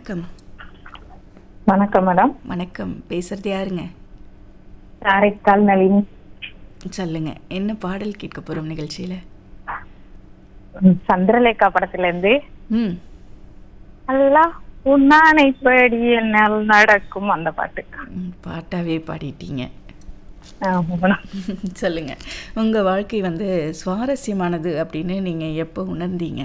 வணக்கம் வணக்கம் மேடம் வணக்கம் பேசுறது யாருங்க காரைக்கால் நளினி சொல்லுங்க என்ன பாடல் கேட்க போறோம் நிகழ்ச்சியில ம், சந்திரலேகா படத்துல இருந்து ம் அல்லா உன்னானைப்படி என்னால் நடக்கும் அந்த பாட்டு ம், பாட்டாவே பாடிட்டீங்க ஆமா மேடம். சொல்லுங்க உங்க வாழ்க்கை வந்து சுவாரஸ்யமானது அப்படின்னு நீங்க எப்போ உணர்ந்தீங்க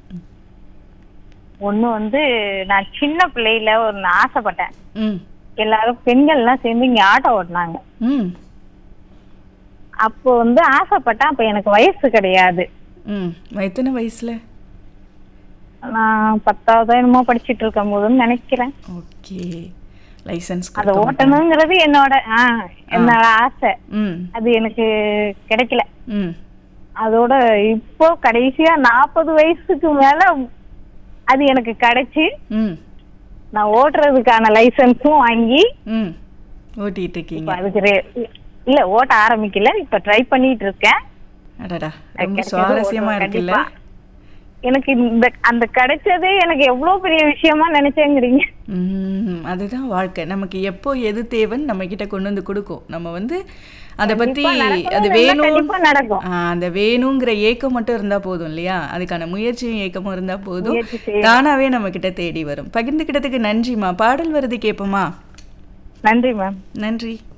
ஒண்ணு வந்து நான் சின்ன பிள்ளையில ஒரு ஆசைப்பட்டேன் ம் எல்லாரும் பெண்கள் எல்லாம் சேர்ந்து இங்க ஆட்டோ ஓட்டினாங்க ம் அப்போ வந்து ஆசைப்பட்டேன் அப்ப எனக்கு வயசு கிடையாது ம் எத்தனை வயசுல நான் பத்தாவது என்னமோ படிச்சிட்டு இருக்கும் போதுன்னு நினைக்கிறேன் ஓகே லைசன்ஸ் அதை ஓட்டணுங்கிறது என்னோட ஆஹ் என்னோட ஆசை ம் அது எனக்கு கிடைக்கல ம் அதோட இப்போ கடைசியா நாற்பது வயசுக்கு மேல அது எனக்கு கிடைச்சு ம் நான் ஓட்டுறதுக்கான லைசன்ஸும் வாங்கி ம் ஓட்டிட்டு இருக்கீங்க இப்ப அதுக்கு ரே- இல்ல ஓட்ட ஆரம்பிக்கல இப்ப ட்ரை பண்ணிட்டு இருக்கேன் அடடா அது ரொம்ப கிடைச்சது சுவாரஸ்யமா ஓட்டுவேன் இருக்குல்ல கண்டிப்பா. எனக்கு இந்த அந்த கிடைச்சதே எனக்கு எவ்வளவு பெரிய விஷயமா நினைச்சேங்கிறீங்க ம், அதுதான் வாழ்க்கை நமக்கு எப்போ எது தேவைன்னு நம்ம கிட்ட கொண்டு வந்து கொடுக்கும் நம்ம வந்து அதை பத்தி கண்டிப்பா நடக்கணும் அது இல்ல, வேணும் கண்டிப்பா நடக்கும் ஆ, அந்த வேணுங்கிற ஏக்கம் மட்டும் இருந்தா போதும் இல்லையா அதுக்கான முயற்சியும் ஏக்கமும் இருந்தா போதும் முயற்சி செய்யணும். தானாவே நம்ம கிட்ட தேடி வரும் பகிர்ந்துக்கிட்டதுக்கு நன்றிமா பாடல் வருது கேட்போமா நன்றி மேம் நன்றி